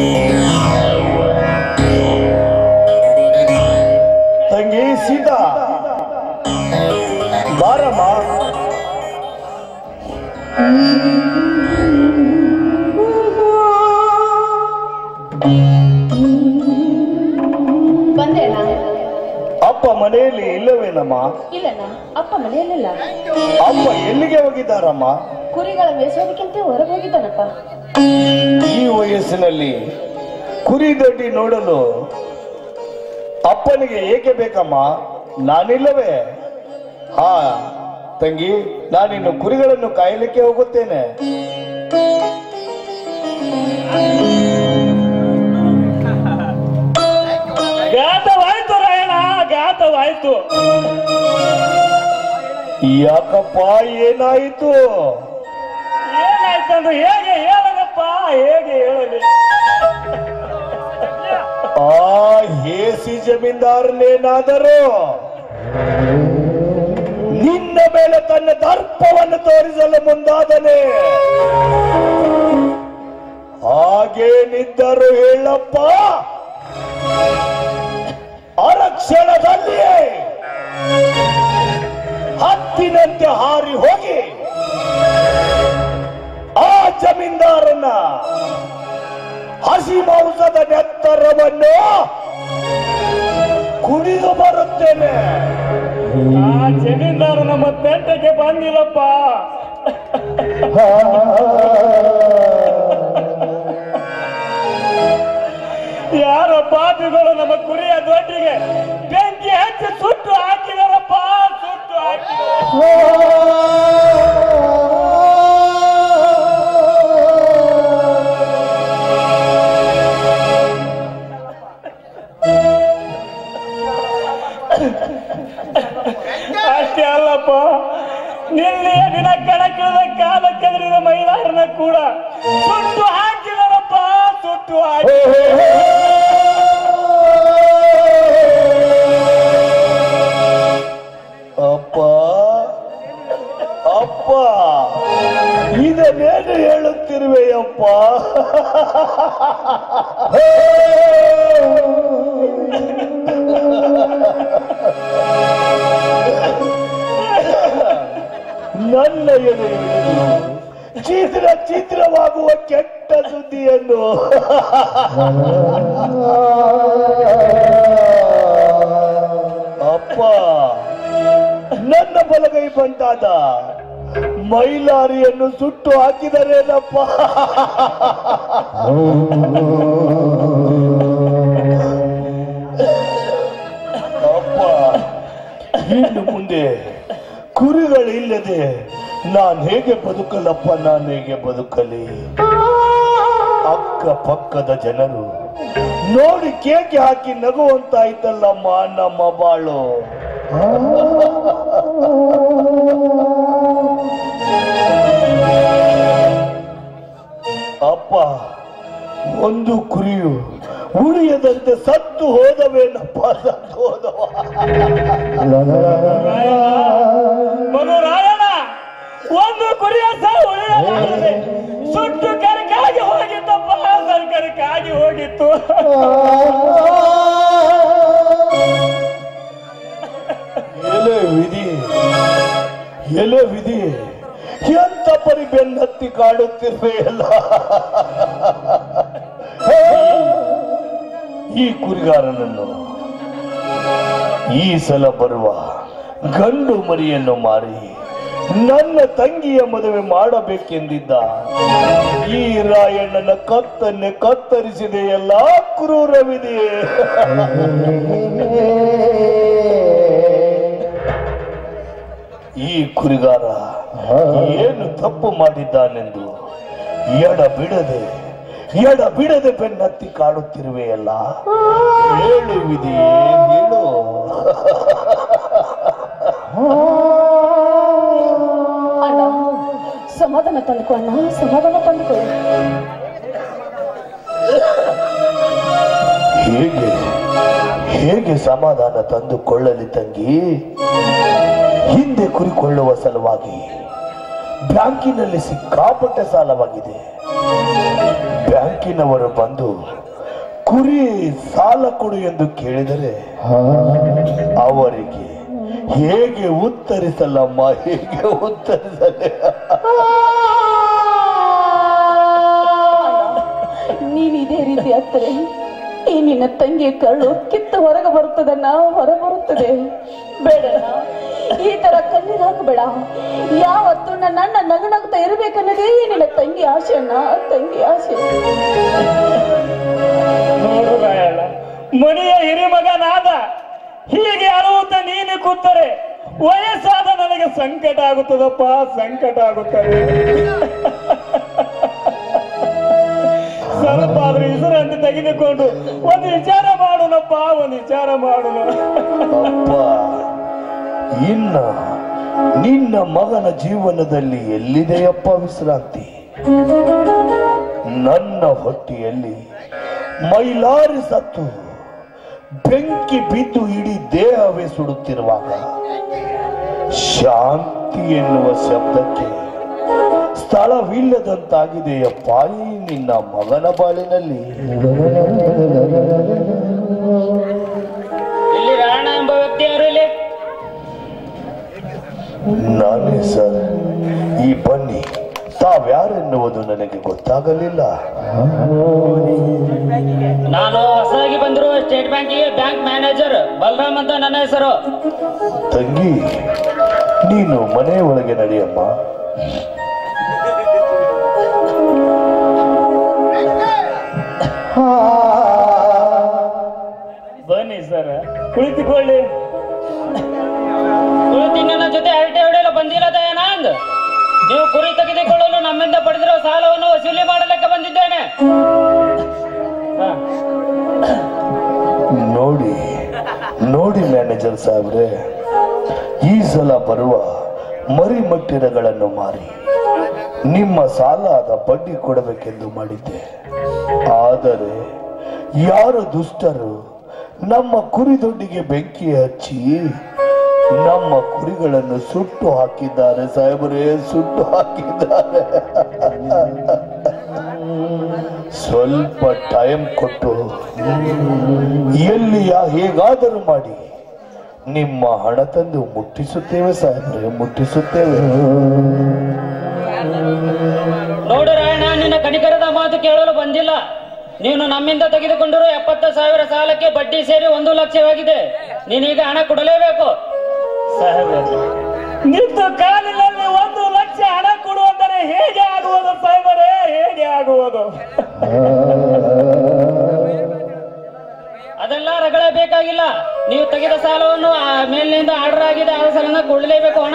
ತಂಗಿ ಸೀತಾ ಬಾರಮ್ಮ ಬಂದೇನ ಅಪ್ಪ ಮನೆಯಲ್ಲಿ ಇಲ್ಲವೇನಮ್ಮ ಇಲ್ಲಣ್ಣ ಅಪ್ಪ ಮನೆಯಲ್ಲಿಲ್ಲ ಅಪ್ಪ ಎಲ್ಲಿಗೆ ಹೋಗಿದ್ದಾರಮ್ಮ ಕುರಿಗಳ ಮೇಸೋದಕ್ಕಿಂತ ಹೊರಗೆ ಹೋಗಿದ್ದಾನಪ್ಪ ಈ ವಯಸ್ಸಿನಲ್ಲಿ ಕುರಿ ದೊಡ್ಡಿ ನೋಡಲು ಅಪ್ಪನಿಗೆ ಏಕೆ ಬೇಕಮ್ಮ ನಾನಿಲ್ಲವೇ ಹಾ ತಂಗಿ ನಾನಿನ್ನು ಕುರಿಗಳನ್ನು ಕಾಯಲಿಕ್ಕೆ ಹೋಗುತ್ತೇನೆ ಘಾತವಾಯ್ತು ರಾಯಣ ಘಾತವಾಯ್ತು ಯಾಕಪ್ಪ ಏನಾಯಿತು ಏನಾಯ್ತಂದ್ರೆ ಹೇಗೆ ಹೇಳಲಪ್ಪ ಹೇಗೆ ಹೇಳಲಿ ಆ ಹೇಸಿ ಜಮೀನ್ದಾರನೇನಾದರೂ ನಿನ್ನ ಮೇಲೆ ತನ್ನ ದರ್ಪವನ್ನು ತೋರಿಸಲು ಮುಂದಾದನೆ ಹಾಗೇನಿದ್ದರು ಹೇಳಪ್ಪ ಅರಕ್ಷಣದಲ್ಲಿಯೇ ಹತ್ತಿನಂತೆ ಹಾರಿ ಹೋಗಿ ಆ ಜಮೀನ್ದಾರನ ಹಸಿ ಮಾಂಸದ ನೆತ್ತರವನ್ನು ಕುಡಿದು ಬರುತ್ತೇನೆ ಆ ಜಮೀನ್ದಾರು ನಮ್ಮ ತೆಂಟಕ್ಕೆ ಬಂದಿಲ್ಲಪ್ಪ ಯಾರ ಪಾಪಿಗಳು ನಮ್ಮ ಕುರಿಯ ದೊಡ್ಡಿಗೆ ಬೆಂಕಿ ಹಚ್ಚಿ ಸುಟ್ಟು ಹಾಕಿದಾರಪ್ಪ ಸುಟ್ಟು ಹಾಕಿದಾರೆ ಅಷ್ಟೇ ಅಲ್ಲಪ್ಪ ನಿನ್ನೆಯ ದಿನ ಕಣಕ್ಕಿಳಿದ ಕಾಲ ಕೆದರಿದ ಮಹಿಳೆಯರನ್ನ ಕೂಡ ಸುಟ್ಟು ಹಾಕಿದಾರಪ್ಪ ಸುಟ್ಟು ಹಾಕಿ ಅಪ್ಪ ಅಪ್ಪ ಇದನ್ನೇನು ಹೇಳುತ್ತಿರುವೆಯಪ್ಪ ನನ್ನ ಎದುರು ಚಿತ್ರ ಚಿತ್ರವಾಗುವ ಕೆಟ್ಟ ಸುದ್ದಿಯನ್ನು ಅಪ್ಪ ನನ್ನ ಬಲಗೈ ಬಂಟಾದ ಮೈಲಾರಿಯನ್ನು ಸುಟ್ಟು ಹಾಕಿದರೇನಪ್ಪ ಅಪ್ಪ ಇನ್ನು ಮುಂದೆ ಕುರಿಗಳಿಲ್ಲದೆ ನಾನು ಹೇಗೆ ಬದುಕಲಪ್ಪ ನಾನು ಹೇಗೆ ಬದುಕಲಿ ಅಕ್ಕ ಪಕ್ಕದ ಜನರು ನೋಡಿ ಕೇಕೆ ಹಾಕಿ ನಗುವಂತಾಯ್ತಲ್ಲಮ್ಮ ನಮ್ಮ ಬಾಳು ಅಪ್ಪ ಒಂದು ಕುರಿಯು ಉಳಿಯದಂತೆ ಸತ್ತು ಹೋದವೇನಪ್ಪ ಸತ್ತು ಹೋದವ ಮಗು ರಾಯಣ ಒಂದು ಕುರಿಯ ಸಹ ಉಳಿಯಲಾರದೆ ಸುಟ್ಟು ಕರಕಾಗಿ ಹೋಗಿತ್ತಪ್ಪ ಕರಕಾಗಿ ಹೋಗಿತ್ತು ಎಲೆ ವಿಧಿ ಎಲೆ ವಿಧಿ ಎಂತ ಪರಿ ಬೆನ್ನತ್ತಿ ಕಾಡುತ್ತಿರ್ವೆಯಲ್ಲ ಈ ಕುರಿಗಾರನನ್ನು ಈ ಸಲ ಬರುವ ಗಂಡು ಮರಿಯನ್ನು ಮಾರಿ ನನ್ನ ತಂಗಿಯ ಮದುವೆ ಮಾಡಬೇಕೆಂದಿದ್ದ ಈ ರಾಯಣ್ಣನ ಕತ್ತನ್ನೇ ಕತ್ತರಿಸಿದೆಯಲ್ಲ ಕ್ರೂರ ವಿಧಿ ಈ ಕುರಿಗಾರ ಏನು ತಪ್ಪು ಮಾಡಿದ್ದಾನೆಂದು ಎಡ ಬಿಡದೆ ಎಡ ಬಿಡದೆ ಬೆನ್ನತ್ತಿ ಕಾಡುತ್ತಿರುವೆಯಲ್ಲ ಹೇಳು ವಿಧಿ ಹೇಳು ಅಣ್ಣ ಸಮಾಧಾನ ತಂದುಕೊ ಅಣ್ಣ ಸಮಾಧಾನ ತಂದುಕೊ ಹೇಗೆ ಹೇಗೆ ಸಮಾಧಾನ ತಂದುಕೊಳ್ಳಲಿ ತಂಗಿ ಹಿಂದೆ ಕುರಿಕೊಳ್ಳುವ ಸಲುವಾಗಿ ಬ್ಯಾಂಕಿನಲ್ಲಿ ಸಿಕ್ಕಾಪಟ್ಟೆ ಸಾಲವಾಗಿದೆ ಬ್ಯಾಂಕಿನವರು ಬಂದು ಕುರಿ ಸಾಲ ಕೊಡು ಎಂದು ಕೇಳಿದರೆ ಅವರಿಗೆ ಹೇಗೆ ಉತ್ತರಿಸಲಮ್ಮ ಹೇಗೆ ಉತ್ತರಿಸಲೇ ನೀನ್ ಇದೇ ರೀತಿ ಆಗ್ತದೆ ಈ ನಿನ್ನ ತಂಗಿ ಕಳ್ಳು ಕಿತ್ತು ಹೊರಗೆ ಬರುತ್ತದನ್ನ ಹೊರ ಬರುತ್ತದೆ ಬೇಡಣ್ಣ ಈ ತರ ಕಣ್ಣೀರ್ ಹಾಕಬೇಡ ಯಾವತ್ತು ನನ್ನ ಅಣ್ಣ ನಗನಗ್ತಾ ಇರ್ಬೇಕನ್ನೋದೇ ಈ ನಿನ್ನ ತಂಗಿ ಆಸೆ ಅಣ್ಣ ತಂಗಿ ಆಸೆ ನೋಡು ರಾಯಣ್ಣ ಮನೆಯ ಹಿರಿಮಗನಾದ ಹೀಗೆ ಅಳುವುತ್ತ ನೀನು ಕೂತರೆ ವಯಸ್ಸಾದ ನನಗೆ ಸಂಕಟ ಆಗುತ್ತದಪ್ಪ ಸಂಕಟ ಆಗುತ್ತದೆ ಸ್ವಲ್ಪ ಆದ್ರೂ ಹೆಸರಂತೆ ತೆಗೆದುಕೊಂಡು ಒಂದು ವಿಚಾರ ಮಾಡೋಣಪ್ಪ ಒಂದು ವಿಚಾರ ಮಾಡೋಣ ಅಪ್ಪ ಇನ್ನ ನಿನ್ನ ಮಗನ ಜೀವನದಲ್ಲಿ ಎಲ್ಲಿದೆಯಪ್ಪ ವಿಶ್ರಾಂತಿ ನನ್ನ ಹೊಟ್ಟೆಯಲ್ಲಿ ಮೈಲಾರಿ ಸತ್ತು ಬೆಂಕಿ ಬಿದ್ದು ಇಡೀ ದೇಹವೇ ಸುಡುತ್ತಿರುವಾಗ ಶಾಂತಿ ಎನ್ನುವ ಶಬ್ದಕ್ಕೆ ಸ್ಥಳವಿಲ್ಲದಂತಾಗಿದೆಯಪ್ಪ ಈ ನಿನ್ನ ಮಗನ ಬಾಳಿನಲ್ಲಿ ಇಲ್ಲಿ ರಾಣ ಎಂಬ ವ್ಯಕ್ತಿ ಯಾರು ಇಲ್ಲಿ ನಾನೇ ಸರ್ ಈ ಬನ್ನಿ ತಾವ್ಯಾರೆನ್ನುವುದು ನನಗೆ ಗೊತ್ತಾಗಲಿಲ್ಲ ನಾನು ಹೊಸದಾಗಿ ಬಂದಿರುವ ಸ್ಟೇಟ್ ಬ್ಯಾಂಕಿಗೆ ಬ್ಯಾಂಕ್ ಮ್ಯಾನೇಜರ್ ಬಲರಾಮ್ ಅಂತ ನನ್ನ ಹೆಸರು ತಂಗಿ ನೀನು ಮನೆ ಒಳಗೆ ನಡೆಯಮ್ಮ ಬನ್ನಿ ಸರ್ ಕುಳಿತುಕೊಳ್ಳಿ ಕುಳಿತಿ ನನ್ನ ಜೊತೆ ಹರಟೆ ಹೊಡೆಯಲು ಬಂದಿಲ್ಲ ದಯಾನಂದ್ ನೀವು ಕುರಿ ತೆಗೆದುಕೊಳ್ಳಲು ನಮ್ಮಿಂದ ಪಡೆದಿರುವ ಸಾಲವನ್ನು ವಸೂಲಿ ಮಾಡಲಿಕ್ಕೆ ಬಂದಿದ್ದೇನೆ ಹಾ. ನೋಡಿ ನೋಡಿ ಮ್ಯಾನೇಜರ್ ಸಾಹೇಬ್ರೆ ಈ ಸಲ ಬರುವ ಮರಿಮಟ್ಟಿರಗಳನ್ನು ಮಾರಿ ನಿಮ್ಮ ಸಾಲದ ಬಡ್ಡಿ ಕೊಡಬೇಕೆಂದು ಮಾಡಿದ್ದೆ ಆದರೆ ಯಾರು ದುಷ್ಟರು ನಮ್ಮ ಕುರಿದೊಡ್ಡಿಗೆ ಬೆಂಕಿ ಹಚ್ಚಿ ನಮ್ಮ ಕುರಿಗಳನ್ನು ಸುಟ್ಟು ಹಾಕಿದ್ದಾರೆ ಸಾಹೇಬರೇ ಸುಟ್ಟು ಹಾಕಿದ್ದಾರೆ ಸ್ವಲ್ಪ ಟೈಮ್ ಕೊಟ್ಟು ಎಲ್ಲಿಯ ಹೇಗಾದರೂ ಮಾಡಿ ನಿಮ್ಮ ಹಣ ತಂದು ಮುಟ್ಟಿಸುತ್ತೇವೆ ಸಾಹೇಬ್ರೆ ಮುಟ್ಟಿಸುತ್ತೇವೆ ನೋಡು ರಾಯಣ್ಣ ನಿನ್ನ ಕನಿಕರದ ಮಾತು ಕೇಳಲು ಬಂದಿಲ್ಲ ನೀನು ನಮ್ಮಿಂದ ತೆಗೆದುಕೊಂಡಿರುವ ಎಪ್ಪತ್ತು ಸಾವಿರ ಸಾಲಕ್ಕೆ ಬಡ್ಡಿ ಸೇರಿ ಒಂದು ಲಕ್ಷವಾಗಿದೆ ನೀನೀಗ ಹಣ ಕೊಡಲೇಬೇಕು ಸಾಹೇಬ್ರೆ, ನಿಂತು ಕಾಲಿನಲ್ಲಿ ಒಂದು ಲಕ್ಷ ಹಣ ಕೊಡುವಂದರೆ ಹೇಗೆ ಆಗುವುದು ಸಾಹೇಬರೇ ಹೇಗೆ ಆಗುವುದು ಅದೆಲ್ಲ ರಗಳೆ ಬೇಕಾಗಿಲ್ಲ ನೀವು ತೆಗೆದ ಸಾಲವನ್ನು ಆ ಮೇಲಿನಿಂದ ಆರ್ಡರ್ ಆಗಿದೆ ಆ ಸಾಲನ ಕೊಡಲೇಬೇಕು ಹಣ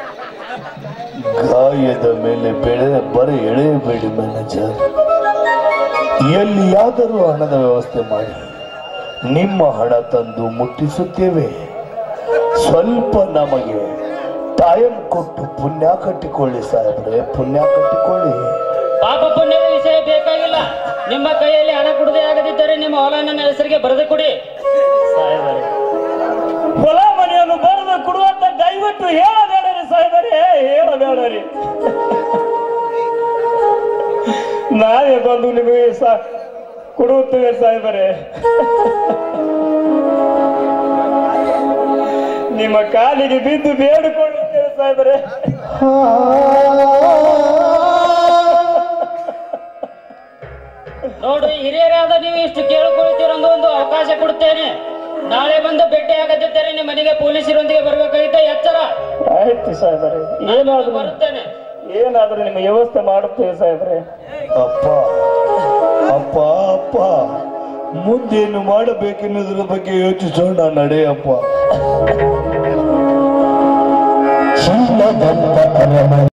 ಗಾಯದ ಮೇಲೆ ಬೆಳೆ ಬರೀ ಎಳೆಯಬೇಡಿ ಮ್ಯಾನೇಜರ್ ಎಲ್ಲಿಯಾದರೂ ಹಣದ ವ್ಯವಸ್ಥೆ ಮಾಡಿ ನಿಮ್ಮ ಹಣ ತಂದು ಮುಟ್ಟಿಸುತ್ತೇವೆ ಸ್ವಲ್ಪ ನಮಗೆ ಟೈಮ್ ಕೊಟ್ಟು ಪುಣ್ಯ ಕಟ್ಟಿಕೊಳ್ಳಿ ಸಾಹೇಬ್ರೆ ಪುಣ್ಯ ಕಟ್ಟಿಕೊಳ್ಳಿ ಪಾಪ ಪುಣ್ಯದ ವಿಷಯ ಬೇಕಾಗಿಲ್ಲ ನಿಮ್ಮ ಕೈಯಲ್ಲಿ ಹಣ ಕೊಡದೇ ಆಗದಿದ್ದರೆ ನಿಮ್ಮ ಹೊಲ ನನ್ನ ಹೆಸರಿಗೆ ಬರೆದು ಕೊಡಿ ಸಾಹೇಬರೇ ಹೊಲ ಮನೆಯನ್ನು ಬರೆದು ಕೊಡುವಂತ ದಯವಿಟ್ಟು ಹೇಳಬೇಡರಿ ಸಾಹೇಬರೇ ಹೇಳಬೇಡರಿ ನಾವೇ ಬಂದು ನಿಮಗೆ ಸಾ ಕೊಡುತ್ತೇವೆ ಸಾಹೇಬರೇ ನಿಮ್ಮ ಕಾಲಿಗೆ ಬಿದ್ದು ಬೇಡಿಕೊಳ್ಳುತ್ತೇವೆ ಸಾಹೇಬರೇ ನೋಡ್ರಿ ಹಿರಿಯರಾದ ನೀವು ಇಷ್ಟು ಕೇಳಿಕೊಳ್ತೀರೊಂದು ಒಂದು ಅವಕಾಶ ಕೊಡುತ್ತೇನೆ ನಾಳೆ ಬಂದು ಭೇಟಿ ಆಗದಿದ್ದರೆ ನಿಮ್ಮ ಮನೆಗೆ ಪೊಲೀಸರೊಂದಿಗೆ ಬರಬೇಕಾಗಿದ್ದ ಎಚ್ಚರ ಆಯ್ತು ಸಾಹೇಬರೇ ಏನಾದ್ರು ಬರುತ್ತೇನೆ ಏನಾದ್ರೂ ನಿಮ್ಮ ವ್ಯವಸ್ಥೆ ಮಾಡುತ್ತೇವೆ ಸಾಹೇಬರೇ ಅಪ್ಪ ಅಪ್ಪ ಅಪ್ಪ ಮುಂದೇನು ಮಾಡಬೇಕೆನ್ನುವುದರ ಬಗ್ಗೆ ಯೋಚಿಸೋಣ ನಡೆಯಪ್ಪ ಚಿನ್ನದಂತ ಅರಮನೆ